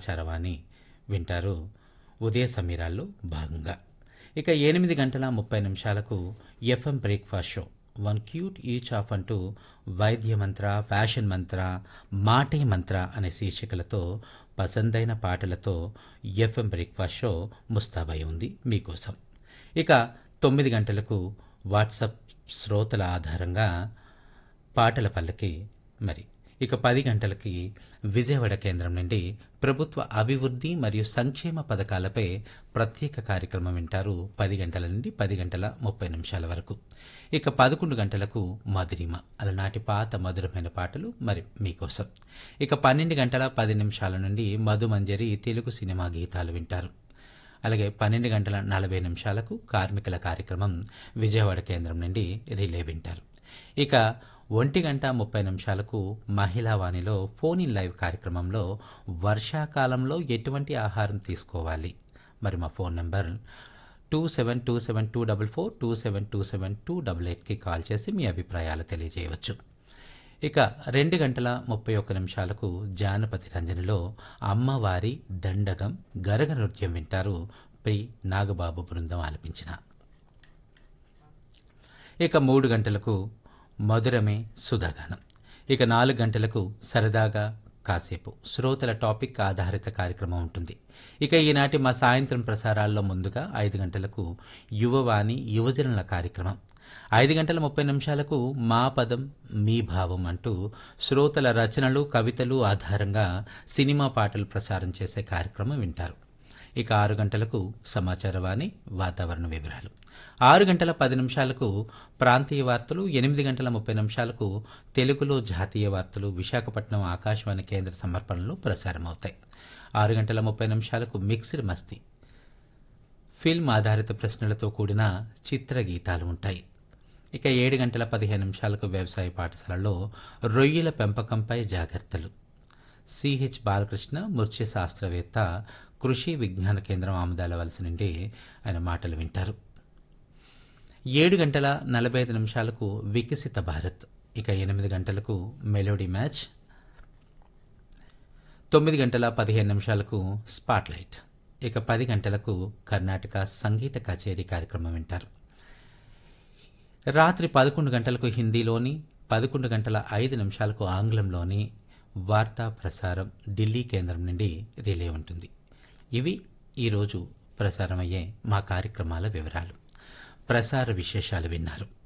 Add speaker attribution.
Speaker 1: సమాచారవాణి వింటారు ఉదయ సమీరాల్లో భాగంగా ఇక ఎనిమిది గంటల ముప్పై నిమిషాలకు F M breakfast show one cute each of అంటూ వైద్య మంత్ర ఫ్యాషన్ మంత్ర మాటే మంత్ర అనే శీర్షికలతో పసందైన పాటలతో ఎఫ్ఎం బ్రేక్ఫాస్ట్ షో ముస్తాబై ఉంది మీకోసం ఇక తొమ్మిది గంటలకు వాట్సాప్ శ్రోతల ఆధారంగా పాటల పల్లకి మరి ఇక పది గంటలకి విజయవాడ కేంద్రం నుండి ప్రభుత్వ అభివృద్ధి మరియు సంక్షేమ పథకాలపై ప్రత్యేక కార్యక్రమం వింటారు పది గంటల నుండి పది గంటల ముప్పై నిమిషాల వరకు ఇక పదకొండు గంటలకు మధురిమ అలనాటి పాత మధురమైన పాటలు మరి మీకోసం ఇక పన్నెండు గంటల పది నిమిషాల నుండి మధుమంజరి తెలుగు సినిమా గీతాలు వింటారు అలాగే పన్నెండు గంటల నలభై నిమిషాలకు కార్మికుల కార్యక్రమం విజయవాడ కేంద్రం నుండి రిలే వింటారు ఇక ఒంటి గంట ముప్పై నిమిషాలకు మహిళా వాణిలో ఫోన్ ఇన్ లైవ్ కార్యక్రమంలో వర్షాకాలంలో ఎటువంటి ఆహారం తీసుకోవాలి మరి మా phone number two seven two seven two double four two seven two seven two double ఎయిట్కి కాల్ చేసి మీ అభిప్రాయాలు తెలియజేయవచ్చు ఇక రెండు గంటల ముప్పై ఒక్క నిమిషాలకు జానపతి రంజనిలో అమ్మవారి దండగం గరగ నృత్యం వింటారు ప్రి నాగబాబు బృందం ఆలపించిన ఇక మూడు గంటలకు మధురమే సుధాగానం ఇక నాలుగు గంటలకు సరదాగా కాసేపు శ్రోతల టాపిక్ ఆధారిత కార్యక్రమం ఉంటుంది ఇక ఈనాటి మా సాయంత్రం ప్రసారాల్లో ముందుగా ఐదు గంటలకు యువవాణి యువజనుల కార్యక్రమం ఐదు గంటల ముప్పై నిమిషాలకు మా పదం మీ భావం అంటూ శ్రోతల రచనలు కవితలు ఆధారంగా సినిమా పాటలు ప్రసారం చేసే కార్యక్రమం వింటారు ఇక ఆరు గంటలకు సమాచారవాణి వాతావరణ వివరాలు ఆరు గంటల పది నిమిషాలకు ప్రాంతీయ వార్తలు ఎనిమిది గంటల ముప్పై నిమిషాలకు తెలుగులో జాతీయ వార్తలు విశాఖపట్నం ఆకాశవాణి కేంద్ర సమర్పణలో ప్రసారమవుతాయి ఆరు గంటల ముప్పై నిమిషాలకు మిక్స్డ్ మస్తీ ఫిల్మ్ ఆధారిత ప్రశ్నలతో కూడిన చిత్ర గీతాలు ఉంటాయి ఇక ఏడు గంటల పదిహేను నిమిషాలకు వ్యవసాయ పాఠశాలలో రొయ్యల పెంపకంపై జాగ్రత్తలు సిహెచ్ బాలకృష్ణ మృత్య శాస్త్రవేత్త కృషి విజ్ఞాన కేంద్రం ఆమదాల వలస నుండి ఆయన మాటలు వింటారు ఏడు గంటల నలభై ఐదు నిమిషాలకు వికసిత భారత్ ఇక ఎనిమిది గంటలకు మెలోడీ మ్యాచ్ తొమ్మిది గంటల పదిహేను నిమిషాలకు స్పాట్లైట్ ఇక పది గంటలకు కర్ణాటక సంగీత కచేరీ కార్యక్రమం వింటారు రాత్రి పదకొండు గంటలకు హిందీలోని పదకొండు గంటల ఐదు నిమిషాలకు ఆంగ్లంలోని వార్తా ప్రసారం ఢిల్లీ కేంద్రం నుండి రిలే ఉంటుంది ఇవి ఈరోజు ప్రసారమయ్యే మా కార్యక్రమాల వివరాలు ప్రసార విశేషాలు విన్నారు